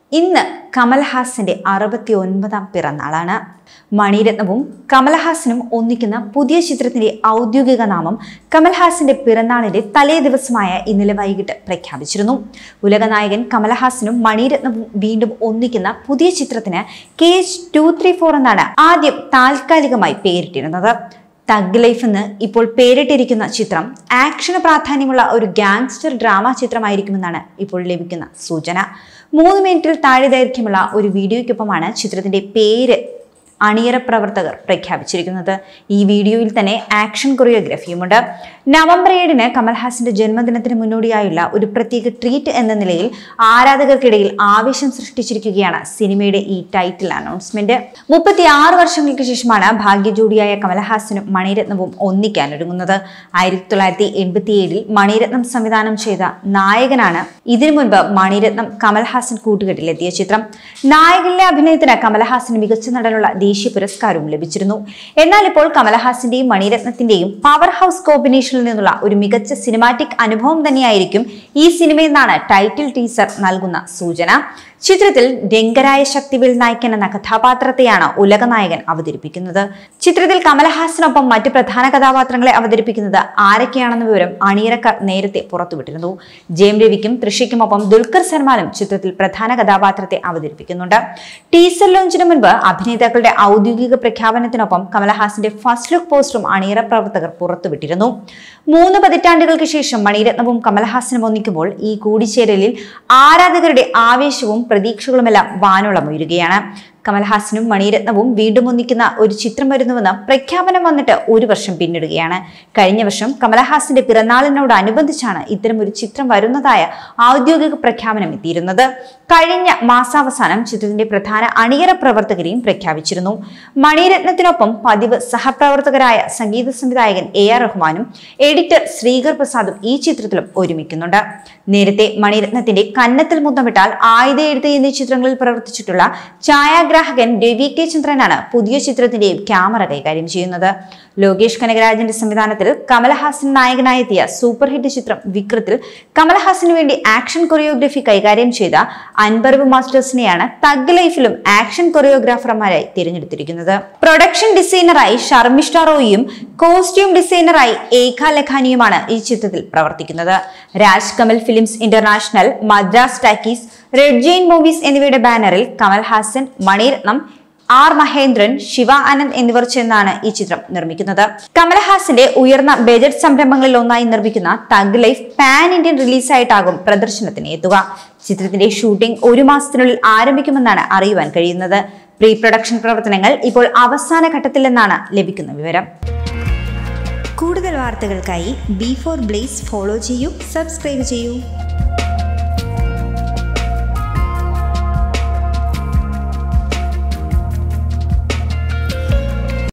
ഇന്ന് കമൽഹാസന്റെ അറുപത്തി ഒൻപതാം പിറന്നാളാണ് മണിരത്നവും കമൽഹാസനും ഒന്നിക്കുന്ന പുതിയ ചിത്രത്തിന്റെ ഔദ്യോഗിക നാമം കമൽഹാസന്റെ പിറന്നാളിന്റെ തലേ ദിവസമായ ഇന്നലെ വൈകിട്ട് പ്രഖ്യാപിച്ചിരുന്നു ഉലകനായകൻ കമൽഹാസനും മണിരത്നവും വീണ്ടും ഒന്നിക്കുന്ന പുതിയ ചിത്രത്തിന് K H two three four എന്നാണ് ആദ്യം താൽക്കാലികമായി പേരിട്ടിരുന്നത് തഗ് ലൈഫ് എന്ന് ഇപ്പോൾ പേരിട്ടിരിക്കുന്ന ചിത്രം ആക്ഷന് പ്രാധാന്യമുള്ള ഒരു ഗാങ്സ്റ്റർ ഡ്രാമ ചിത്രമായിരിക്കുമെന്നാണ് ഇപ്പോൾ ലഭിക്കുന്ന സൂചന മൂന്ന് മിനിറ്റിൽ താഴെ ദൈർഘ്യമുള്ള ഒരു വീഡിയോയ്ക്കൊപ്പമാണ് ചിത്രത്തിന്റെ പേര് അണിയറ പ്രവർത്തകർ പ്രഖ്യാപിച്ചിരിക്കുന്നത് ഈ വീഡിയോയിൽ തന്നെ ആക്ഷൻ കൊറിയോഗ്രഫിയുമുണ്ട് നവംബർ ഏഴിന് കമൽഹാസന്റെ ജന്മദിനത്തിന് മുന്നോടിയായുള്ള ഒരു പ്രത്യേക ട്രീറ്റ് എന്ന നിലയിൽ ആരാധകർക്കിടയിൽ ആവേശം സൃഷ്ടിച്ചിരിക്കുകയാണ് സിനിമയുടെ ഈ ടൈറ്റിൽ അനൗൺസ്മെന്റ് മുപ്പത്തി ആറ് വർഷങ്ങൾക്ക് ശേഷമാണ് ഭാഗ്യജോഡിയായ കമൽഹാസനും മണിരത്നവും ഒന്നിക്കാനൊരുങ്ങുന്നത് ആയിരത്തി തൊള്ളായിരത്തി എൺപത്തി ഏഴിൽ മണിരത്നം സംവിധാനം ചെയ്ത നായകനാണ് ഇതിനു മുൻപ് മണിരത്നം കമൽഹാസൻ കൂട്ടുകെട്ടിലെത്തിയ ചിത്രം നായകനിലെ അഭിനയത്തിന് കമൽഹാസന് മികച്ച നടനുള്ള ദേശീയ പുരസ്കാരവും ലഭിച്ചിരുന്നു എന്നാൽ ഇപ്പോൾ കമലഹാസന്റെയും മണിരത്നത്തിന്റെയും പവർ ഹൗസ് കോമ്പിനേഷനിൽ നിന്നുള്ള ഒരു മികച്ച സിനിമാറ്റിക് അനുഭവം തന്നെയായിരിക്കും ഈ സിനിമയെന്നാണ് ടൈറ്റിൽ ടീസർ നൽകുന്ന സൂചന ചിത്രത്തിൽ രംഗരായ ശക്തിവേൽ നായ്ക്കൻ എന്ന കഥാപാത്രത്തെയാണ് ഉലകനായകൻ അവതരിപ്പിക്കുന്നത് ചിത്രത്തിൽ കമലഹാസനൊപ്പം മറ്റ് പ്രധാന കഥാപാത്രങ്ങളെ അവതരിപ്പിക്കുന്നത് ആരൊക്കെയാണെന്ന വിവരം അണിയറക്കാർ നേരത്തെ പുറത്തുവിട്ടിരുന്നു ജയം രവിക്കും തൃഷയ്ക്കുമൊപ്പം ദുൽഖർ സൽമാനും ചിത്രത്തിൽ പ്രധാന കഥാപാത്രത്തെ അവതരിപ്പിക്കുന്നുണ്ട് ടീസർ ലോഞ്ചിന് മുൻപ് അഭിനേതാക്കളുടെ ഔദ്യോഗിക പ്രഖ്യാപനത്തിനൊപ്പം കമലഹാസന്റെ ഫസ്റ്റ് ലുക്ക് പോസ്റ്ററും അണിയറ പ്രവർത്തകർ പുറത്തുവിട്ടിരുന്നു മൂന്ന് പതിറ്റാണ്ടുകൾക്ക് ശേഷം മണിരത്നവും കമലഹാസനും ഒന്നിക്കുമ്പോൾ ഈ കൂടിച്ചേരലിൽ ആരാധകരുടെ ആവേശവും പ്രതീക്ഷകളുമെല്ലാം വാനോളമുയരുകയാണ് കമൽഹാസനും മണിരത്നവും വീണ്ടും ഒന്നിക്കുന്ന ഒരു ചിത്രം വരുന്നുവെന്ന് പ്രഖ്യാപനം വന്നിട്ട് ഒരു വർഷം പിന്നിടുകയാണ് കഴിഞ്ഞ വർഷം കമലഹാസന്റെ പിറന്നാളിനോടനുബന്ധിച്ചാണ് ഇത്തരം ഒരു ചിത്രം വരുന്നതായ ഔദ്യോഗിക പ്രഖ്യാപനം എത്തിയിരുന്നത് കഴിഞ്ഞ മാസാവസാനം ചിത്രത്തിന്റെ പ്രധാന അണിയറ പ്രവർത്തകരെയും പ്രഖ്യാപിച്ചിരുന്നു മണിരത്നത്തിനൊപ്പം പതിവ് സഹപ്രവർത്തകരായ സംഗീത സംവിധായകൻ എ ആർ റഹ്മാനും എഡിറ്റർ ശ്രീകർ പ്രസാദും ഈ ചിത്രത്തിലും ഒരുമിക്കുന്നുണ്ട് നേരത്തെ മണിരത്നത്തിന്റെ കന്നത്തിൽ മുത്തമിട്ടാൽ ആയുധ എഴുത്ത് എന്നീ ചിത്രങ്ങളിൽ പ്രവർത്തിച്ചിട്ടുള്ള ഛായാഗ്രാഹകൻ രവി കെ ചന്ദ്രനാണ് പുതിയ ചിത്രത്തിന്റെയും ക്യാമറ കൈകാര്യം ചെയ്യുന്നത് ലോകേഷ് കനകരാജന്റെ സംവിധാനത്തിൽ കമലഹാസൻ നായകനായെത്തിയ സൂപ്പർ ഹിറ്റ് ചിത്രം വിക്രത്തിൽ കമലഹാസന് വേണ്ടി ആക്ഷൻ കൊറിയോഗ്രഫി കൈകാര്യം ചെയ്ത അൻപർവ് മാസ്റ്റേഴ്സിനെയാണ് തഗ് ലൈഫിലും ആക്ഷൻ കൊറിയോഗ്രാഫർമാരായി തിരഞ്ഞെടുത്തിരിക്കുന്നത് പ്രൊഡക്ഷൻ ഡിസൈനറായി ഷർമിഷ്ഠ റോയിയും കോസ്റ്റ്യൂം ഡിസൈനറായി ഏഖ ലഖാനിയുമാണ് ഈ ചിത്രത്തിൽ പ്രവർത്തിക്കുന്നത് Raj Kamal Films International Madras Talkies Red Giant Movies എന്നിവയുടെ ബാനറിൽ കമൽഹാസൻ മണിരത്നം ആർ മഹേന്ദ്രൻ ശിവ ആനന്ദ് എന്നിവർ ചേർന്നാണ് ഈ ചിത്രം നിർമ്മിക്കുന്നത് കമൽഹാസന്റെ ഉയർന്ന ബജറ്റ് സംരംഭങ്ങളിൽ ഒന്നായി നിർമ്മിക്കുന്ന തഗ് ലൈഫ് പാൻ ഇന്ത്യൻ റിലീസായിട്ടാകും പ്രദർശനത്തിന് എത്തുക ചിത്രത്തിന്റെ ഷൂട്ടിംഗ് ഒരു മാസത്തിനുള്ളിൽ ആരംഭിക്കുമെന്നാണ് അറിയുവാൻ കഴിയുന്നത് പ്രീ പ്രൊഡക്ഷൻ പ്രവർത്തനങ്ങൾ ഇപ്പോൾ അവസാന ഘട്ടത്തിലെന്നാണ് ലഭിക്കുന്ന വിവരം കൂടുതൽ വാർത്തകൾക്കായി ബി ഫോർ ബ്ലേസ് ഫോളോ ചെയ്യൂ സബ്സ്ക്രൈബ് ചെയ്യൂ